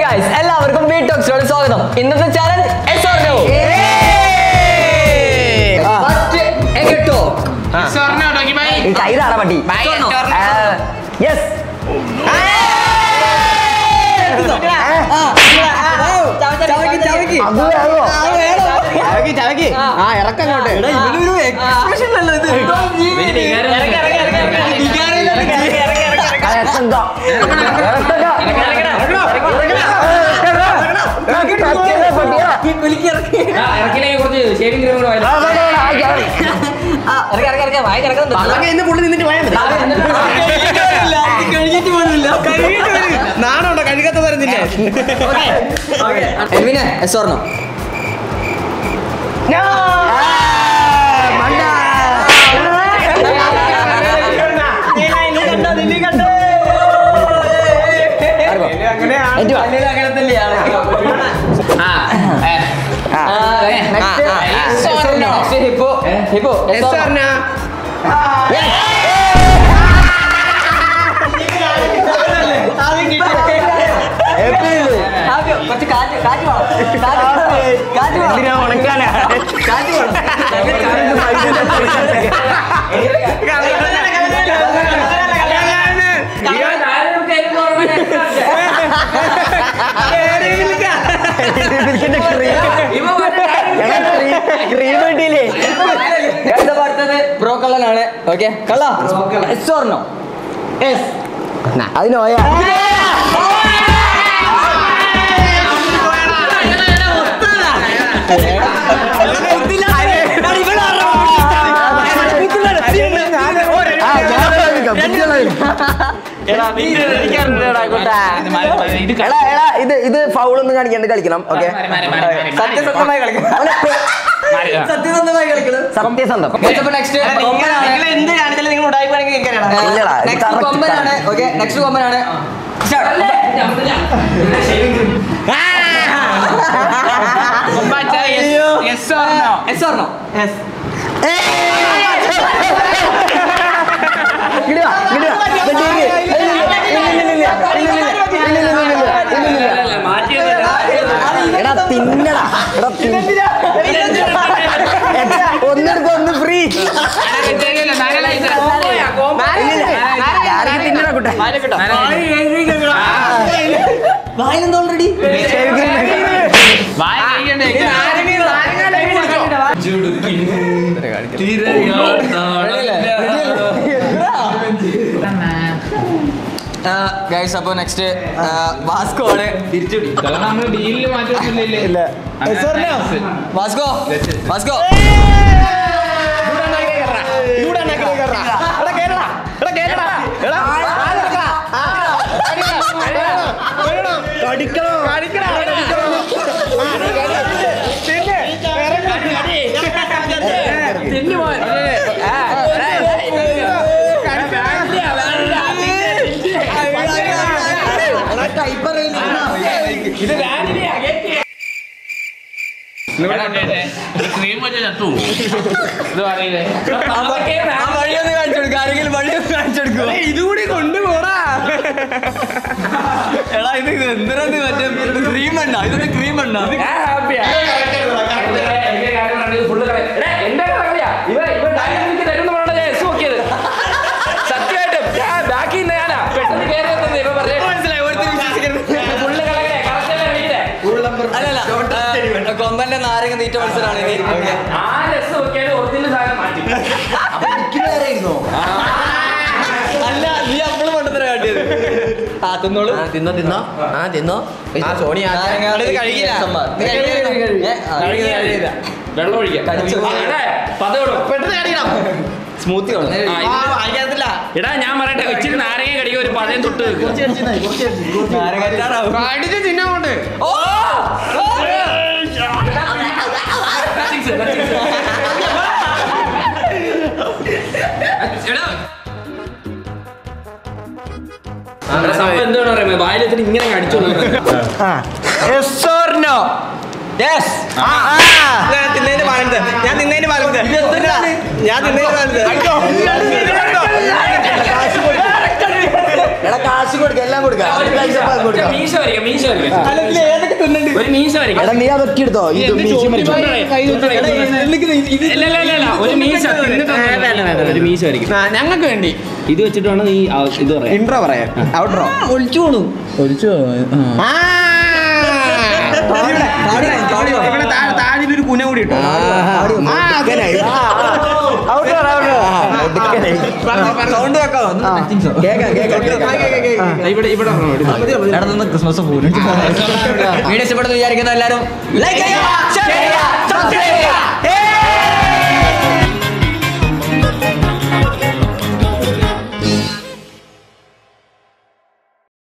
Guys എല്ലാവർക്കും B ടോക്സിലോട് സ്വാഗതം ഇന്നത്തെ challenge yes or no first എഗട്ടോ കൈ താറ പട്ടി യെസ് ആ ഇറക്കങ്ങോട്ട് ഇന്ന് പുള്ളി നിന്നിട്ട് പോയാൽ മതി നാണുണ്ടോ കഴുകാത്ത തരത്തില്ലേ എൽവിനെ yes or no hippo hippo yes or no കുറച്ച് കാറ്റ് കാറ്റ് വേണം കാറ്റ് വേണം കാറ്റ് വേണം കാറ്റ് വേണം ബ്രോ കള്ളനാണ് ഓക്കെ കള്ള എസ് ഓർണോ എസ് അതിന് പോയാ എടാ എടാ ഇത് ഇത് ഫൗളൊന്നും കാണിക്കാണ്ട് കളിക്കണം ഓക്കെ സത്യസന്ധമായി കളിക്കണം സത്യസന്ധമായി കളിക്കണം സത്യസന്ധം നെക്സ്റ്റ് കൊമ്പനാണ് എന്ത് കാണിച്ചാലും നിങ്ങൾ ഉണ്ടായിപ്പാണെങ്കിൽ ഇല്ലടാ, ഇത് നെക്സ്റ്റ് correct കൊമ്പനാണ് ഓക്കെ നെക്സ്റ്റ് കൊമ്പനാണ് എസ് ഓർണോ ഇടുക, ഇടുക. വെട്ടിയേക്ക്. ഇല്ല, ഇല്ല, ഇല്ല, ഇല്ല, ഇല്ല, ഇല്ല, ഇല്ല, ഇല്ല, ഇല്ല, ഇല്ല, ഇല്ല, ഇല്ല, ഇല്ല. എടാ തിന്നടാ എടാ തിന്ന ഒന്നെടുത്ത് ഒന്ന് ഫ്രീ തിന്നടാ കുട്ട വായിലെന്താ ഓൾറെഡി ഗൈസ് അപ്പൊ നെക്സ്റ്റ് വാസ്കോ ആണ് വാസ്കോ വാസ്കോ ആ വഴിയൊന്ന് കാണിച്ചു കൊടുക്കുക ആരെങ്കിലും വഴിയൊന്ന് കാണിച്ചു കൊടുക്കുക ഇതുകൂടി കൊണ്ടുപോടാ എടാ ഇത് എന്തിനാ മറ്റേ ക്രീം എണ്ണ ഇതൊരു ക്രീം എണ്ണ സത്യമായിട്ടും ഞാൻ ബാക്കിൽ നിന്ന് ഞാനാ പെട്ടെന്ന് കയറി വന്നത് ഇവ പറഞ്ഞു മനസ്സിലായി ഒരുത്തരും വിശ്വസിക്കരുത് ഫുള്ള് കളകളെ കറക്റ്റല്ലേ വിളിക്കണേ അല്ലല്ല ആ, കൊമ്പന്റെ നാരങ്ങ നീറ്റ മത്സരമാണ് ഇനി ഓക്കെ ആ രസം നോക്കിയാലും ഒറിജിനൽ സാധനം മാറ്റി അല്ല നീ അപ്പോഴും മണ്ടത്തര കാട്ടിയത് ആ തിന്നോളൂ തിന്നോ തിന്നോ ആ തിന്നോ ആ സോണി ആ നാരങ്ങ ഇത് കഴിക്കില്ല. ഇത് കഴിക്കില്ല. ഏ, ആ, കഴിക്കില്ല, കഴിക്കില്ല. വെള്ളം ഒഴിക്കാം കടിച്ചു. പതോടും പെട്ടെന്ന് കാണിക്കണം സ്മൂത്തി വേണം. ആ, ഇത് ആ വായിക്കാത്തില്ല എടാ ഞാൻ പറയട്ടെ ഇച്ചിരി നാരങ്ങ കടിക്കുക ഒരു പതയം തൊട്ട് വെക്കുക നാരങ്ങ അച്ചാറാവും. കടിച്ച് തിന്നോണ്ട് ഓ! ഓ! എടാ, സംഭവം എന്താണ് പറയുന്നത് വായിലെത്തിന് ഇങ്ങനെ കടിച്ചോളൂ Yes. ഞാൻ തിന്നതിന് പാലത്ത് ഞാൻ തിന്നതിന് പാലത്ത് ഞാൻ തിന്നതിന് പാലത്ത് എടാ കാശ് പ്ലാസ്റ്റിക് കൊടുക്കാം എല്ലാം കൊടുക്കാം ഒരു പൈസ പാക്ക് കൊടുക്കാം മീശ വരയ്ക്കാം മീശ വരയ്ക്കാം ഒരു മീശ വരയ്ക്കാം എടാ നീ അതൊക്കെ എടുത്തോ ഇത് മീശി മരിച്ചു ഇല്ല ഇല്ല ഇല്ല ഇല്ല ഒരു മീശ തിന്നിട്ടൊന്നും ഒരു മീശ വരയ്ക്കും ഞങ്ങൾക്ക് വേണ്ടി ഇത് വെച്ചിട്ട് വേണം നീ ആ ഇത് പറയാം ഇൻട്രോ പറയാം ഔട്ട്രോ ഒളിച്ചു പോണു ഒളിച്ചു ഇവിടെ താഴെ താഴെ ഒരു കുന കൂടി ഇട്ടോ സൗണ്ട് വെക്കാവോ കേക്കാം കേക്കാം കേക്കാം ഇവിടെ ഇവിടെ ക്രിസ്മസ് വീഡിയോ ഇഷ്ടപ്പെടുന്നു വിചാരിക്കുന്ന എല്ലാരും ലൈക്ക് ചെയ്യുക ഷെയർ ചെയ്യുക സബ്സ്ക്രൈബ് ചെയ്യുക